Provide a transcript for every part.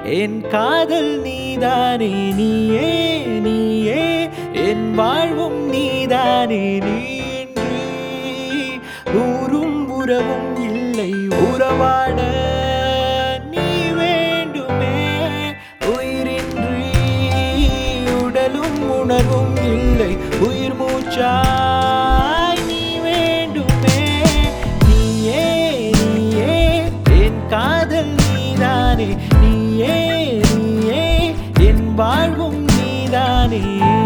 என் காதல் நீதானே நீயே நீயே என் வாழ்வும் நீதானே நீன்றி ஊரும் உறவும் இல்லை உறவாட நீ வேண்டுமே உயிரின்றி உடலும் உணர்வும் இல்லை உயிர் மூச்சாய் நீ வேண்டுமே நீயே நீயே என் காதல் நீதானே நீயே நீயே என் வாழ்வும் நீதானே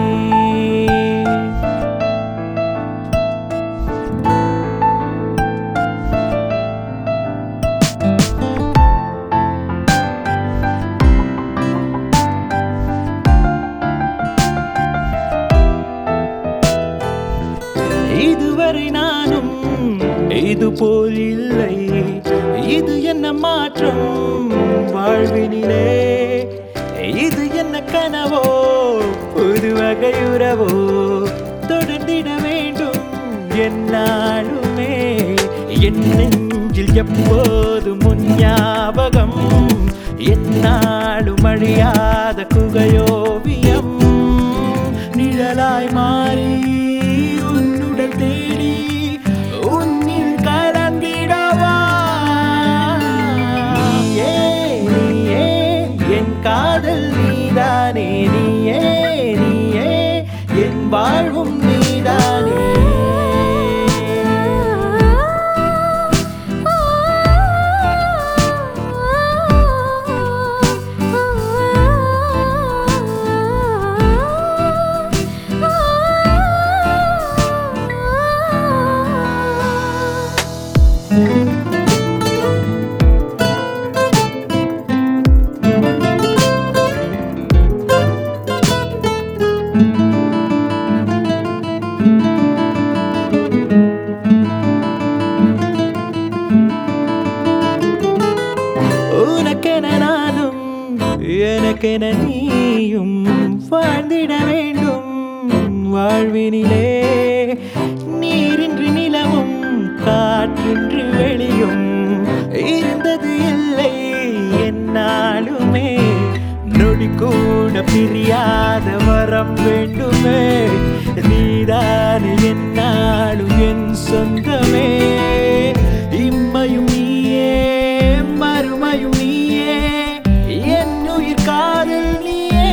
இதுவரை நானும் இது போல் இல்லை இது என்ன மாற்றம் வாழ்வினிலே இது என்ன கனவோ புது வகை உறவோ தொடர்ந்திட வேண்டும் என்னாலுமே என் நெஞ்சில் எப்போது முன் ஞாபகம் என்னாலும் அழியாத குகையோவியம் நிழலாய் மாறி உன்னுடல் தேடி உன்னில் கலந்திடவா நீயே நீயே என் காதல் நீதானே நீயே நீயே என் வாழ்வும் நீதானே உனக்கென நானும் எனக்கென நீயும் வாழ்ந்திட வேண்டும் வாழ்வினிலே நீரின்றி நிலவும் காற்றின்றி வெளியும் இருந்தது இல்லை என்னாலுமே நொடி கூட பிரியாத வரம் வேண்டுமே நீதான் என்னாலும் என் சொந்தமே இம்மையும் நீயே மறுமையும் நீயே என் உயிர் காதல் நீயே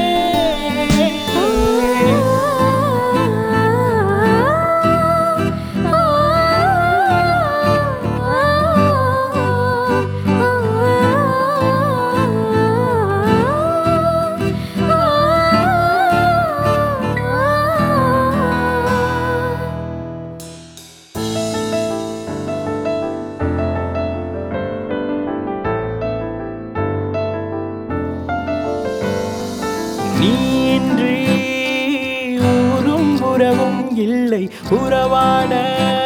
நீன்றி ஊரும் உறவும் இல்லை உறவாட